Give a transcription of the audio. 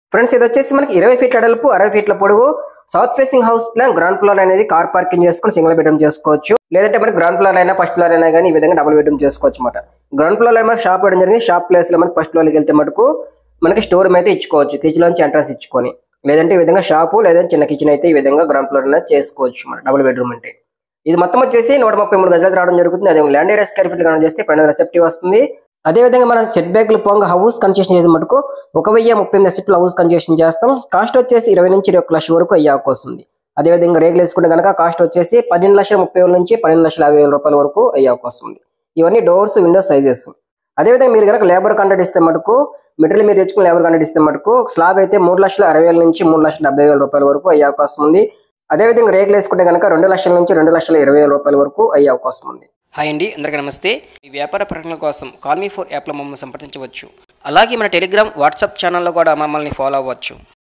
friends ఇది వచ్చేసి మనకి ఇరవై ఫీట్ల అడల్పు అరవై ఫీట్ల పొడుగు south facing house plan ground floor అనేది కార్ పార్కింగ్ చేసుకుని సింగిల్ బెడ్రూమ్ చేసుకోవచ్చు లేదంటే మనకి గ్రౌండ్ ఫ్లోర్ అయినా ఫస్ట్ ఫ్లోర్ అయినా కానీ ఈ విధంగా డబుల్ బెడ్రూమ్ చేసుకోవచ్చు అనమాట గ్రౌండ్ ఫ్లోర్ లో మనకి షాప్ వేయడం జరిగింది షాప్ ప్లేస్ లో మనకి ఫస్ట్ ఫ్లోర్కి వెళ్తే మటుకు మనకి స్టోర్ రూమ్ అయితే ఇచ్చుకోవచ్చు కిచెన్ నుంచి ఎంట్రన్స్ ఇచ్చుకొని లేదంటే ఈ విధంగా షాపు లేదంటే చిన్న కిచెన్ అయితే ఈ విధంగా గ్రౌండ్ ఫ్లోర్ అనేది చేసుకోవచ్చు మన డబుల్ బెడ్రూమ్ అంటే ఇది మొత్తం వచ్చేసి నూట ముప్పై మూడు గజాలు రావడం జరుగుతుంది అదే ల్యాండ్ ఏరియా స్క్వేర్ ఫీట్ కనుక చేస్తే పన్నెండు రెసెప్టివ్ వస్తుంది అదే విధంగా మనం సెట్ బ్యాక్లు పోంగ హౌస్ కన్స్ట్రక్షన్ చేసే మటుకు ఒక వెయ్యి ముప్పై ఎనిమిది సెట్లు హౌస్ కన్స్ట్రక్షన్ చేస్తాం కాస్ట్ వచ్చేసి ఇరవై నుంచి ఇరవై ఒక లక్ష వరకు అయ్యే అవకాశం ఉంది అదే విధంగా రేగులు వేసుకుంటే కనుక కాస్ట్ వచ్చేసి పన్నెండు లక్షల ముప్పై వేల నుంచి పన్నెండు లక్షల యాభై వేల రూపాయల వరకు అయ్యే అవకాశం ఉంది ఇవన్నీ డోర్స్ విండోస్ సైజెస్ అదేవిధంగా మీరు కనుక లేబర్ కాంట్రాక్ట్ ఇస్తే మటుకు మెటీరియల్ మీరు తెచ్చుకుని లేబర్ కాంట్రాక్ట్ ఇస్తే మటుకు స్లాబ్ అయితే మూడు లక్షల అరవై వేల నుంచి మూడు లక్షల డెబ్బై వేల రూపాయల వరకు అయ్యే అవకాశం ఉంది అదేవిధంగా రేకులు వేసుకుంటే కనుక రెండు లక్షల నుంచి రెండు లక్షల ఇరవై వేల రూపాయల వరకు అయ్యే అవకాశం ఉంది హాయ్ అండి అందరికీ నమస్తే ఈ వ్యాపార ప్రకటనల కోసం కాల్ మీ ఫోర్ యాప్లో మమ్మల్ని సంప్రదించవచ్చు అలాగే మన టెలిగ్రామ్ వాట్సాప్ ఛానల్లో కూడా మమ్మల్ని ఫాలో అవ్వచ్చు